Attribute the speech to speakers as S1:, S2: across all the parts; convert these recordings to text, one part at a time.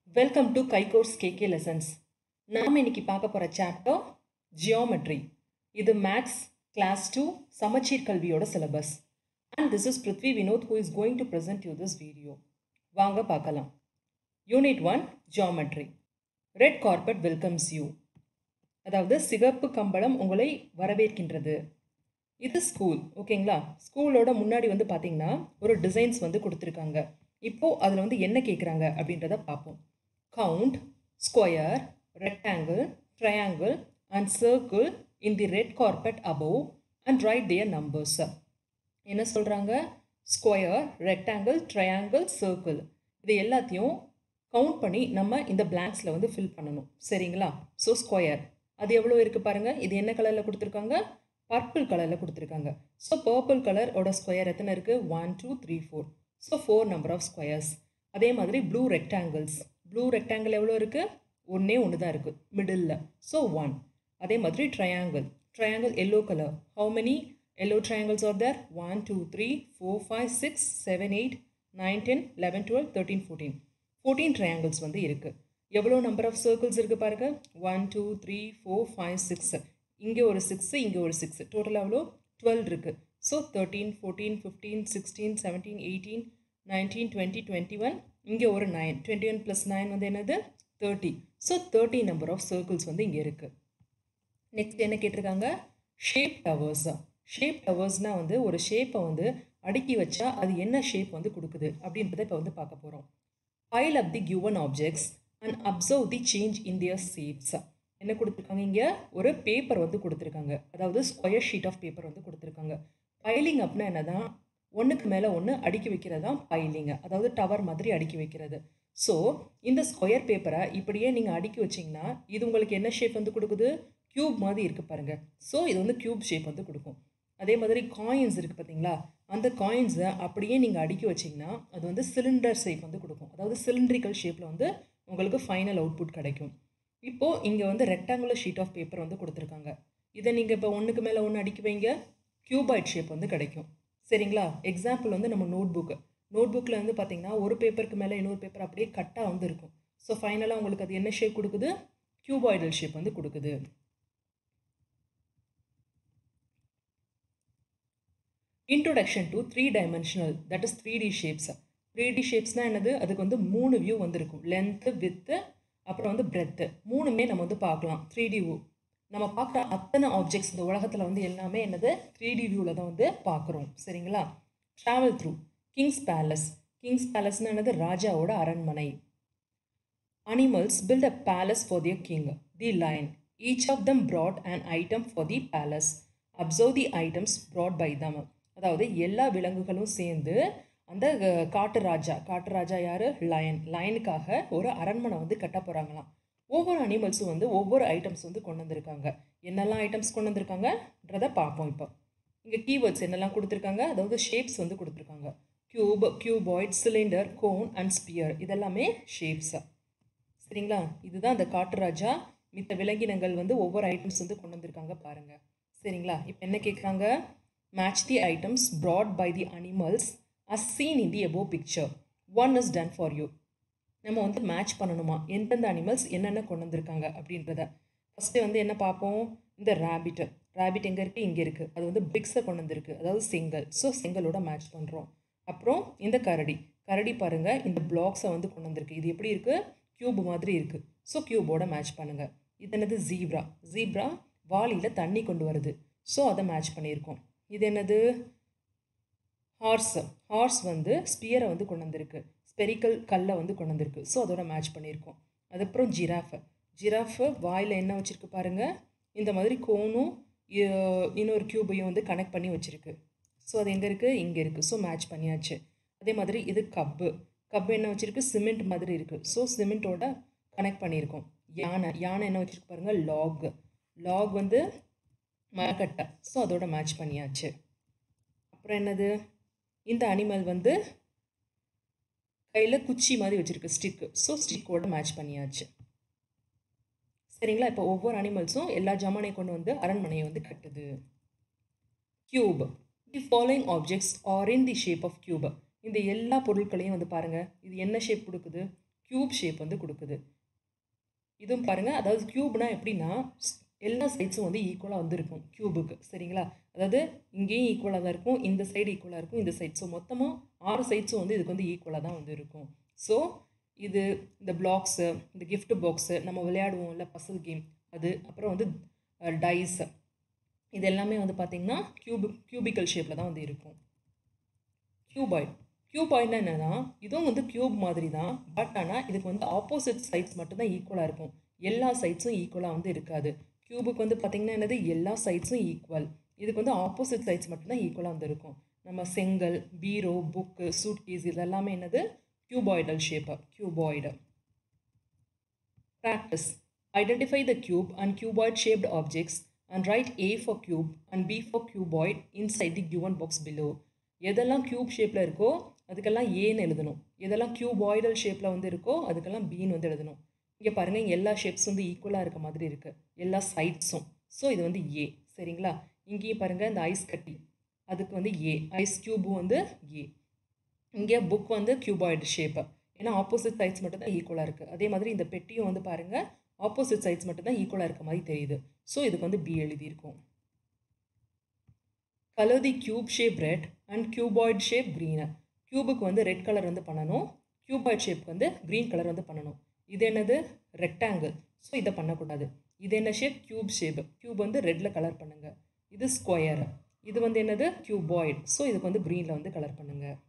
S1: Welcome to கைகோர்ஸ் KK lessons நாம் இன்னைக்கு பார்க்க போகிற சாப்டர் ஜியோமெட்ரி இது மேக்ஸ் கிளாஸ் டூ சமச்சீர் கல்வியோட syllabus and this is Prithvi Vinod who is going to present you this video வாங்க பார்க்கலாம் unit one geometry red carpet welcomes you அதாவது சிகப்பு கம்பளம் உங்களை வரவேற்கின்றது இது ஸ்கூல் ஓகேங்களா ஸ்கூலோட முன்னாடி வந்து பார்த்தீங்கன்னா ஒரு டிசைன்ஸ் வந்து கொடுத்துருக்காங்க இப்போது அதில் வந்து என்ன கேட்குறாங்க அப்படின்றத பார்ப்போம் count square rectangle triangle and circle in the red carpet above and write their numbers என்ன சொல்கிறாங்க ஸ்கொயர் ரெக்டாங்கிள் ட்ரையாங்கிள் சர்க்கிள் இது எல்லாத்தையும் கவுண்ட் பண்ணி நம்ம இந்த பிளாங்க்ஸில் வந்து ஃபில் பண்ணணும் சரிங்களா ஸோ ஸ்கொயர் அது எவ்வளோ இருக்குது பாருங்கள் இது என்ன கலரில் கொடுத்துருக்காங்க பர்பிள் கலரில் கொடுத்துருக்காங்க ஸோ பர்பிள் கலரோட ஸ்கொயர் எத்தனை இருக்குது one two three four so four number of squares அதே மாதிரி ப்ளூ ரெக்டாங்கிள்ஸ் ப்ளூ ரெக்டாங்கிள் எவ்வளோ இருக்குது ஒன்றே ஒன்று தான் இருக்குது மிடில் ஸோ ஒன் அதே மாதிரி triangle triangle yellow colour how many yellow triangles are there one two three four five six seven eight nine ten eleven twelve thirteen fourteen fourteen triangles வந்து இருக்குது எவ்வளோ நம்பர் ஆஃப் சர்க்கிள்ஸ் இருக்குது பாருங்கள் one two three four five six இங்கே ஒரு six இங்கே ஒரு six டோட்டலாக எவ்வளோ டுவெல் இருக்குது so thirteen fourteen fifteen sixteen seventeen eighteen nineteen twenty twenty one இங்கே ஒரு nine twenty one plus nine வந்து என்னது thirty so thirty number of circles வந்து இங்கே இருக்குது நெக்ஸ்ட் என்ன கேட்டிருக்காங்க ஷேப் டவர்ஸ் ஷேப் டவர்ஸ்னால் வந்து ஒரு ஷேப்பை வந்து அடுக்கி வச்சா அது என்ன ஷேப் வந்து கொடுக்குது அப்படின்றத இப்போ வந்து பார்க்க போகிறோம் pile up the given objects and observe the change in their shapes என்ன கொடுத்துருக்காங்க இங்கே ஒரு பேப்பர் வந்து கொடுத்துருக்காங்க அதாவது ஸ்கொயர் ஷீட் ஆஃப் பேப்பர் வந்து கொடுத்துருக்காங்க பைலிங் அப்படின்னா என்னதான் ஒன்றுக்கு மேலே ஒன்று அடுக்கி வைக்கிறது தான் பைலிங்க அதாவது டவர் மாதிரி அடுக்கி வைக்கிறது ஸோ இந்த ஸ்கொயர் பேப்பரை இப்படியே நீங்கள் அடுக்கி வச்சிங்கன்னா இது உங்களுக்கு என்ன ஷேப் வந்து கொடுக்குது க்யூப் மாதிரி இருக்குது பாருங்கள் ஸோ இது வந்து க்யூப் ஷேப் வந்து கொடுக்கும் அதே மாதிரி காயின்ஸ் இருக்குது பார்த்தீங்களா அந்த காயின்ஸை அப்படியே நீங்கள் அடுக்கி வச்சிங்கன்னா அது வந்து சிலிண்டர் ஷேப் வந்து கொடுக்கும் அதாவது சிலிண்ட்ரிக்கல் ஷேப்பில் வந்து உங்களுக்கு ஃபைனல் அவுட்புட் கிடைக்கும் இப்போது இங்கே வந்து ரெக்டாங்குலர் ஷீட் ஆஃப் பேப்பர் வந்து கொடுத்துருக்காங்க இதை நீங்கள் இப்போ ஒன்றுக்கு மேலே ஒன்று அடிக்க வைங்க க்யூபாய்ட் ஷேப் வந்து கிடைக்கும் சரிங்களா எக்ஸாம்பிள் வந்து நம்ம நோட் புக்கு நோட் புக்கில் வந்து பார்த்தீங்கன்னா ஒரு பேப்பருக்கு மேலே இன்னொரு பேப்பர் அப்படியே கட்டாக வந்து இருக்கும் ஸோ ஃபைனலாக உங்களுக்கு அது என்ன ஷேப் கொடுக்குது க்யூபாய்டல் ஷேப் வந்து கொடுக்குது introduction to three dimensional that is three D shapes three D ஷேப்ஸ்னால் என்னது அதுக்கு வந்து மூணு வியூ வந்துருக்கும் லென்த்து வித்து அப்புறம் வந்து பிரெத்து மூணுமே நம்ம வந்து பார்க்கலாம் த்ரீ டி வியூ நம்ம பார்க்குற அத்தனை ஆப்ஜெக்ட்ஸ் இந்த உலகத்தில் வந்து எல்லாமே என்னது த்ரீ டி வியூவில் தான் வந்து பார்க்குறோம் சரிங்களா travel through king's palace king's பேலஸ்னு என்னது ராஜாவோட அரண்மனை animals built a palace for their king the line each of them brought and item for the palace observe the items brought by them அதாவது எல்லா விலங்குகளும் சேர்ந்து அந்த காட்டு ராஜா காட்டு ராஜா யார் லயன் லயனுக்காக ஒரு அரண்மனை வந்து கட்ட போகிறாங்களாம் ஒவ்வொரு அனிமல்ஸும் வந்து ஒவ்வொரு ஐட்டம்ஸ் வந்து கொண்டு வந்திருக்காங்க என்னெல்லாம் ஐட்டம்ஸ் கொண்டு வந்திருக்காங்கன்றதை பார்ப்போம் இப்போ இங்கே கீவேர்ட்ஸ் என்னெல்லாம் கொடுத்துருக்காங்க அதாவது ஷேப்ஸ் வந்து கொடுத்துருக்காங்க cube cuboid cylinder cone and sphere இதெல்லாமே ஷேப்ஸாக சரிங்களா இதுதான் அந்த காட்டு ராஜா மித்த விலங்கினங்கள் வந்து ஒவ்வொரு ஐட்டம்ஸ் வந்து கொண்டு வந்திருக்காங்க பாருங்கள் சரிங்களா இப்போ என்ன கேட்குறாங்க match the items brought by the animals as seen in the above picture one is done for you நம்ம வந்து மேட்ச் பண்ணணுமா எந்தெந்த அனிமல்ஸ் என்னென்ன கொண்டு வந்திருக்காங்க அப்படின்றத ஃபஸ்ட்டு வந்து என்ன பார்ப்போம் இந்த ரேபிட்டு ரேபிட் எங்கே இருக்குது இங்கே இருக்குது அது வந்து பிக்ஸை கொண்டு வந்திருக்கு அதாவது செங்கல் ஸோ செங்கலோட மேட்ச் பண்ணுறோம் அப்புறம் இந்த கரடி கரடி பாருங்கள் இந்த பிளாக்ஸை வந்து கொண்டு வந்திருக்கு இது எப்படி இருக்குது க்யூப் மாதிரி இருக்குது ஸோ க்யூபோட மேட்ச் பண்ணுங்கள் இது என்னது ஜீப்ரா ஜீப்ரா வாளியில் தண்ணி கொண்டு வருது ஸோ அதை மேட்ச் பண்ணியிருக்கோம் இது என்னது ஹார்ஸ் ஹார்ஸ் வந்து ஸ்பியரை வந்து கொண்டு வந்திருக்கு ஸ்பெரிக்கல் கல்லை வந்து கொண்டு வந்திருக்கு ஸோ அதோட மேட்ச் பண்ணியிருக்கோம் அதுக்கப்புறம் ஜிராஃபு ஜிராஃபு வாயில் என்ன வச்சுருக்கு பாருங்கள் இந்த மாதிரி கோனும் இன்னொரு க்யூபையும் வந்து கனெக்ட் பண்ணி வச்சுருக்கு ஸோ அது எங்கே இருக்குது இங்கே இருக்குது ஸோ மேட்ச் பண்ணியாச்சு அதே மாதிரி இது கப்பு கப்பு என்ன வச்சுருக்கு சிமெண்ட் மாதிரி இருக்குது ஸோ சிமெண்ட்டோட கனெக்ட் பண்ணியிருக்கோம் யானை யானை என்ன வச்சுருக்கு பாருங்கள் லாக் லாக் வந்து மரக்கட்டை ஸோ அதோட மேட்ச் பண்ணியாச்சு அப்புறம் என்னது இந்த அனிமல் வந்து கையில் குச்சி மாதிரி வச்சுருக்கு ஸ்டிக்கு ஸோ ஸ்டிக்கோட மேட்ச் பண்ணியாச்சு சரிங்களா இப்போ ஒவ்வொரு அனிமல்ஸும் எல்லா ஜாமானையும் கொண்டு வந்து அரண்மனையை வந்து கட்டுது cube the following objects are in the shape of cube இந்த எல்லா பொருட்களையும் வந்து பாருங்கள் இது என்ன ஷேப் கொடுக்குது க்யூப் ஷேப் வந்து கொடுக்குது இதுவும் பாருங்கள் அதாவது க்யூப்னா எப்படின்னா எல்லா சைட்ஸும் வந்து ஈக்குவலாக வந்து இருக்கும் க்யூபுக்கு சரிங்களா அதாவது இங்கேயும் ஈக்குவலாக தான் இருக்கும் இந்த சைடு ஈக்குவலாக இருக்கும் இந்த சைட் ஸோ மொத்தமாக ஆறு சைட்ஸும் வந்து இதுக்கு வந்து ஈக்குவலாக தான் வந்து இருக்கும் ஸோ இது இந்த பிளாக்ஸு இந்த gift பாக்ஸு நம்ம விளையாடுவோம்ல பசில் கேம் அது அப்புறம் வந்து டைஸ் இது எல்லாமே வந்து பார்த்திங்கன்னா கியூபு கியூபிக்கல் ஷேப்பில் தான் வந்து இருக்கும் கியூபாய்ட் கியூபாய்ட்னா என்னன்னா இதுவும் வந்து கியூப் மாதிரி தான் பட் ஆனால் இதுக்கு வந்து ஆப்போசிட் சைட்ஸ் மட்டும்தான் ஈக்குவலாக இருக்கும் எல்லா சைட்ஸும் ஈக்குவலாக வந்து இருக்காது கியூபுக்கு வந்து பார்த்திங்கன்னா என்னது எல்லா சைட்ஸும் ஈக்குவல் இதுக்கு வந்து ஆப்போசிட் சைட்ஸ் மட்டும்தான் ஈக்குவலாக வந்து இருக்கும் நம்ம செங்கல் பீரோ புக்கு சூட் கேஸ் இதெல்லாமே என்னது cuboidal shape cuboid practice identify the cube and cuboid shaped objects and write A for cube and B for cuboid inside the given box below எதெல்லாம் கியூப் ஷேப்பில் இருக்கோ அதுக்கெல்லாம் ஏன்னு எழுதணும் எதெல்லாம் கியூபாய்டல் ஷேப்பில் வந்து இருக்கோ அதுக்கெல்லாம் பின்னு வந்து எழுதணும் இங்கே பாருங்கள் இங்கே எல்லா ஷேப்ஸ் வந்து ஈக்குவலாக இருக்க மாதிரி இருக்குது எல்லா சைட்ஸும் ஸோ இது வந்து ஏ சரிங்களா இங்கேயும் பாருங்கள் இந்த ஐஸ் கட்டி அதுக்கு வந்து ஏ ஐஸ் க்யூபும் வந்து ஏ இங்கே புக் வந்து கியூபாய்டு ஷேப்பு ஏன்னா ஆப்போசிட் சைட்ஸ் மட்டும் தான் ஈக்குவலாக இருக்குது அதே மாதிரி இந்த பெட்டியும் வந்து பாருங்கள் ஆப்போசிட் சைட்ஸ் மட்டும் தான் ஈக்குவலாக இருக்க மாதிரி தெரியுது ஸோ இதுக்கு வந்து பி எழுதியிருக்கும் colour the cube shape red and cuboid shape green கியூபுக்கு வந்து ரெட் கலர் வந்து பண்ணணும் கியூபாய்ட் ஷேப்க்கு வந்து க்ரீன் கலர் வந்து பண்ணணும் இது என்னது ரெக்டாங்கிள் ஸோ இதை பண்ணக்கூடாது இது என்ன ஷேப் கியூப் ஷேப் கியூப் வந்து ரெட்டில் கலர் பண்ணுங்கள் இது ஸ்கொயர் இது வந்து என்னது கியூபாய்ட் ஸோ இதுக்கு வந்து க்ரீனில் வந்து கலர் பண்ணுங்கள்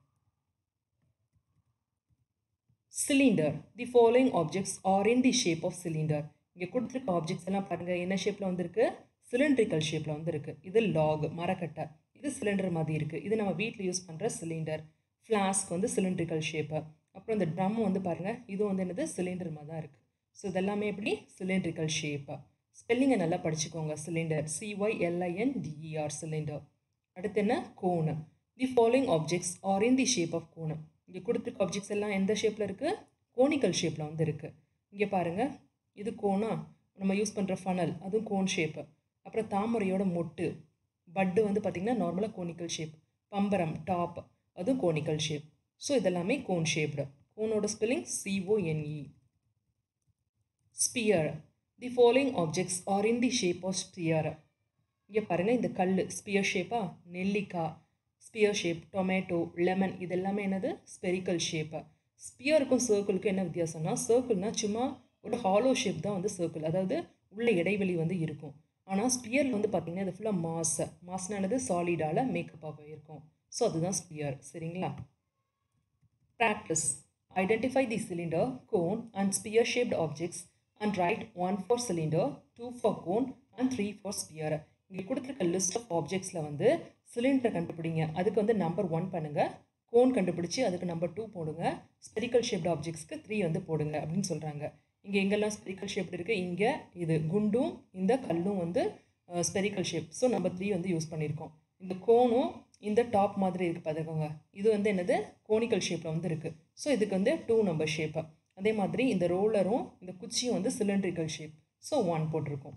S1: cylinder the following objects are in the shape of cylinder இங்கே கொடுத்துருக்க ஆப்ஜெக்ட்ஸ் எல்லாம் பாருங்கள் என்ன ஷேப்பில் வந்திருக்கு சிலிண்ட்ரிக்கல் ஷேப்பில் வந்து இருக்குது இது லாக் மரக்கட்டை இது சிலிண்டர் மாதிரி இருக்குது இது நம்ம வீட்டில் யூஸ் பண்ணுற சிலிண்டர் ஃப்ளாஸ்க் வந்து சிலிண்ட்ரிக்கல் ஷேப்பு அப்புறம் இந்த ட்ரம் வந்து பாருங்கள் இது வந்து என்னது சிலிண்டர் மாதிரி தான் இருக்குது ஸோ இதெல்லாமே எப்படி சிலிண்ட்ரிக்கல் ஷேப்பு ஸ்பெல்லிங்கை நல்லா படிச்சுக்கோங்க சிலிண்டர் சிஒய்எல்ஐஎன் டிஇஆர் சிலிண்டர் அடுத்து என்ன cone the following objects are in the shape of cone இங்கே கொடுத்துருக்க ஆப்ஜெக்ட்ஸ் எல்லாம் எந்த ஷேப்பில் இருக்குது கோனிக்கல் ஷேப்பில் வந்து இருக்குது இங்கே பாருங்கள் இது கோனா நம்ம யூஸ் பண்ணுற ஃபனல் அதுவும் கோன் ஷேப்பு அப்புறம் தாமரையோட மொட்டு பட்டு வந்து பார்த்திங்கன்னா நார்மலாக கோனிக்கல் ஷேப் பம்பரம் டாப் அதுவும் கோனிக்கல் ஷேப் ஸோ இதெல்லாமே கோன் ஷேப்டு கோனோட spelling C O N E sphere the following objects are in the shape of sphere இங்கே பாருங்கள் இந்த கல் ஸ்பியர் ஷேப்பா நெல்லிக்காய் ஸ்பியர் ஷேப் டொமேட்டோ லெமன் இது எல்லாமே என்னது ஸ்பெரிக்கல் ஷேப்பு ஸ்பியருக்கும் சர்க்கிளுக்கும் என்ன வித்தியாசம்னா சர்க்கிள்னா சும்மா ஒரு ஹாலோ ஷேப் தான் வந்து சர்க்கிள் அதாவது உள்ள இடைவெளி வந்து இருக்கும் ஆனால் ஸ்பியரில் வந்து பார்த்திங்கன்னா இது ஃபுல்லாக மாஸ் மாஸ்னானது சாலிடால் மேக்கப் ஆக இருக்கும் ஸோ அதுதான் ஸ்பியர் சரிங்களா practice identify the cylinder cone and sphere shaped objects and write one for cylinder two for cone and three for sphere இங்கே கொடுத்துருக்க லிஸ்ட் ஆஃப் ஆப்ஜெக்ட்ஸில் வந்து சிலிண்டரை கண்டுபிடிங்க அதுக்கு வந்து நம்பர் ஒன் பண்ணுங்கள் கோன் கண்டுபிடிச்சி அதுக்கு நம்பர் டூ போடுங்க ஸ்பெரிக்கல் ஷேப்டு ஆப்ஜெக்ட்ஸ்க்கு த்ரீ வந்து போடுங்க அப்படின்னு சொல்கிறாங்க இங்கே எங்கெல்லாம் ஸ்பெரிக்கல் ஷேப் இருக்குது இங்கே இது குண்டும் இந்த கல்லும் வந்து ஸ்பெரிக்கல் ஷேப் ஸோ நம்ம த்ரீ வந்து யூஸ் பண்ணியிருக்கோம் இந்த கோனும் இந்த டாப் மாதிரி இருக்குது பார்த்துக்கோங்க இது வந்து என்னது கோனிக்கல் ஷேப்பில் வந்து இருக்குது ஸோ இதுக்கு வந்து டூ நம்பர் ஷேப்பு அதே மாதிரி இந்த ரோலரும் இந்த குச்சியும் வந்து சிலிண்ட்ரிக்கல் ஷேப் ஸோ ஒன் போட்டிருக்கோம்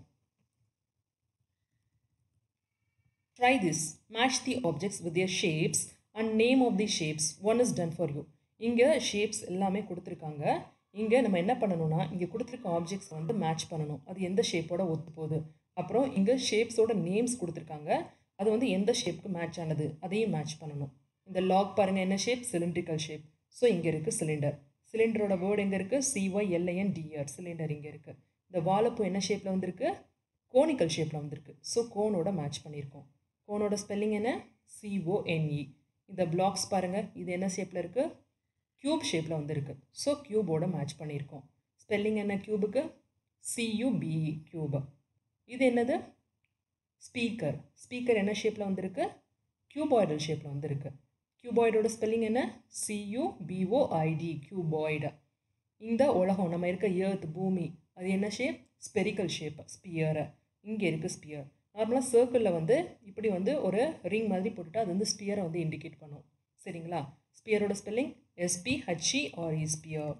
S1: try this match the objects with their shapes and name of the shapes one is done for you இங்கே ஷேப்ஸ் எல்லாமே கொடுத்துருக்காங்க இங்கே நம்ம என்ன பண்ணணும்னா இங்கே கொடுத்துருக்க ஆப்ஜெக்ட்ஸ் வந்து மேட்ச் பண்ணணும் அது எந்த ஷேப்போட ஒத்து போகுது அப்புறம் இங்கே ஷேப்ஸோட நேம்ஸ் கொடுத்துருக்காங்க அது வந்து எந்த ஷேப்புக்கு மேட்ச் ஆனது அதையும் மேட்ச் பண்ணணும் இந்த லாக் பாருங்கள் என்ன ஷேப் சிலிண்ட்ரிக்கல் ஷேப் ஸோ இங்கே இருக்குது சிலிண்டர் சிலிண்டரோட வேர்டு எங்கே இருக்குது சிஒய் எல்ஐஎன் டிஆர் சிலிண்டர் இங்கே இருக்குது இந்த வாழைப்பூ என்ன ஷேப்பில் வந்திருக்கு கோனிக்கல் ஷேப்பில் வந்திருக்கு ஸோ கோனோட மேட்ச் பண்ணியிருக்கோம் கோனோட ஸ்பெல்லிங் என்ன சிஓஎன்இ இந்த பிளாக்ஸ் பாருங்கள் இது என்ன ஷேப்பில் இருக்குது க்யூப் ஷேப்பில் வந்திருக்கு ஸோ க்யூபோட மேட்ச் பண்ணியிருக்கோம் ஸ்பெல்லிங் என்ன க்யூபுக்கு சியூபிஇ க்யூபு இது என்னது ஸ்பீக்கர் ஸ்பீக்கர் என்ன ஷேப்பில் வந்திருக்கு க்யூபாய்டல் ஷேப்பில் வந்திருக்கு க்யூபாய்டோட ஸ்பெல்லிங் என்ன சியூபிஓஐடி க்யூபாய்டு இந்த உலகம் நம்ம இருக்க ஏர்த் பூமி அது என்ன ஷேப் ஸ்பெரிக்கல் ஷேப் ஸ்பியரை இங்கே இருக்குது ஸ்பியர் நார்மலாக சர்க்கிளில் வந்து இப்படி வந்து ஒரு ரிங் மாதிரி போட்டுட்டு அது வந்து ஸ்பியரை வந்து இண்டிகேட் பண்ணும் சரிங்களா ஸ்பியரோட spelling S P H E R E sphere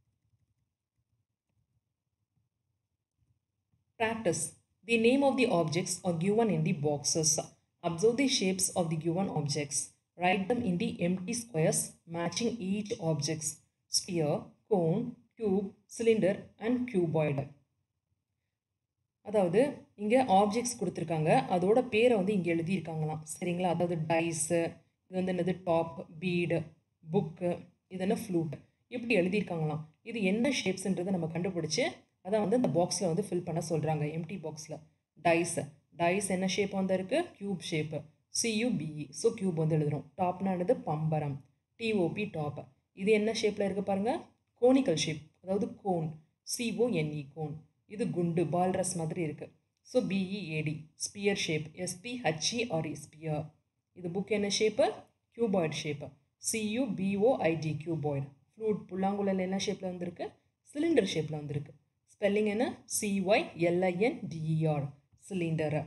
S1: Practice. The name of the objects are given in the boxes. Observe the shapes of the given objects. Write them in the empty squares matching each objects. Sphere, cone, tube cylinder and cuboid அதாவது இங்கே objects கொடுத்துருக்காங்க அதோட பேரை வந்து இங்கே எழுதியிருக்காங்களாம் சரிங்களா அதாவது dyes இது வந்து என்னது டாப் பீடு புக்கு இது என்ன ஃப்ளூட் இப்படி எழுதியிருக்காங்களாம் இது என்ன ஷேப்ஸ்ன்றதை நம்ம கண்டுபிடிச்சி அதை வந்து அந்த பாக்ஸில் வந்து ஃபில் பண்ண சொல்கிறாங்க எம்டி பாக்ஸில் டைஸ் டைஸ் என்ன ஷேப் வந்து இருக்குது cube shape C U B E so cube வந்து எழுதுகிறோம் டாப்னா என்னது பம்பரம் டிஓபி டாப் இது என்ன ஷேப்பில் இருக்குது பாருங்கள் கோனிக்கல் ஷேப் அதாவது கோன் சிஓஎன்இ கோன் இது குண்டு பால்ரஸ் மாதிரி இருக்குது so B E A D sphere shape S P H E R E sphere இது புக் என்ன shape cuboid shape C U B O I D cuboid flute புல்லாங்குழல் என்ன ஷேப்பில் வந்திருக்கு சிலிண்டர் ஷேப்பில் வந்திருக்கு ஸ்பெல்லிங் என்ன C Y L I N D E R cylinder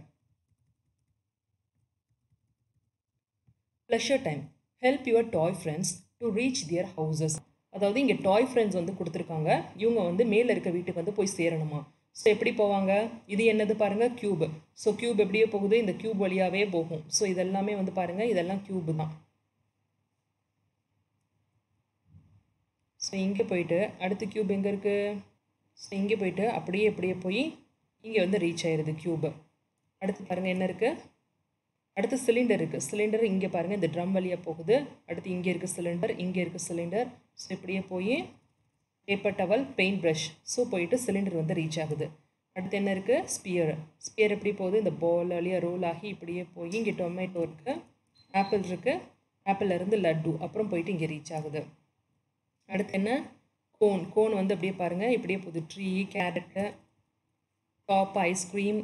S1: pleasure time help your toy friends to reach their houses அதாவது இங்கே டாய் ஃப்ரெண்ட்ஸ் வந்து கொடுத்துருக்காங்க இவங்க வந்து மேலே இருக்க வீட்டுக்கு வந்து போய் சேரணுமா ஸோ எப்படி போவாங்க இது என்னது பாருங்கள் க்யூப் ஸோ க்யூப் எப்படியே போகுது இந்த க்யூப் வழியாகவே போகும் ஸோ இதெல்லாமே வந்து பாருங்கள் இதெல்லாம் க்யூப் தான் ஸோ இங்கே போயிட்டு அடுத்து க்யூப் எங்கே இருக்குது ஸோ இங்கே போயிட்டு அப்படியே அப்படியே போய் இங்கே வந்து ரீச் ஆயிடுது க்யூபு அடுத்து பாருங்கள் என்ன இருக்குது அடுத்து சிலிண்டர் இருக்குது சிலிண்டர் இங்கே பாருங்கள் இந்த ட்ரம் வழியாக போகுது அடுத்து இங்கே இருக்குது சிலிண்டர் இங்கே இருக்குது சிலிண்டர் ஸோ இப்படியே போய் paper towel paint brush so போயிட்டு சிலிண்டர் வந்து ரீச் ஆகுது அடுத்து என்ன இருக்குது ஸ்பியர் ஸ்பியர் எப்படி போகுது இந்த பால் வழியாக ரோல் ஆகி இப்படியே போய் இங்கே டொமேட்டோ இருக்குது ஆப்பிள் இருக்குது ஆப்பிள்லேருந்து லட்டு அப்புறம் போயிட்டு இங்கே ரீச் ஆகுது அடுத்து என்ன கோன் கோன் வந்து அப்படியே பாருங்கள் இப்படியே போகுது ட்ரீ கேரட்டு டாப் ஐஸ்கிரீம்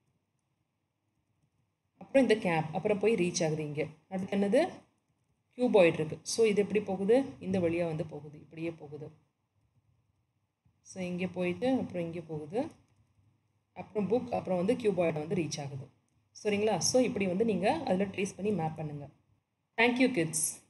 S1: அப்புறம் இந்த கேப் அப்புறம் போய் ரீச் ஆகுது இங்கே அடுத்து என்னது கியூபாய்டு இருக்குது ஸோ இது எப்படி போகுது இந்த வழியாக வந்து போகுது இப்படியே போகுது ஸோ இங்கே போயிட்டு அப்புறம் இங்கே போகுது அப்புறம் புக் அப்புறம் வந்து கியூபாய்டு வந்து ரீச் ஆகுது சரிங்களா ஸோ இப்படி வந்து நீங்கள் அதில் ட்ரேஸ் பண்ணி மேப் பண்ணுங்கள் தேங்க்யூ கிட்ஸ்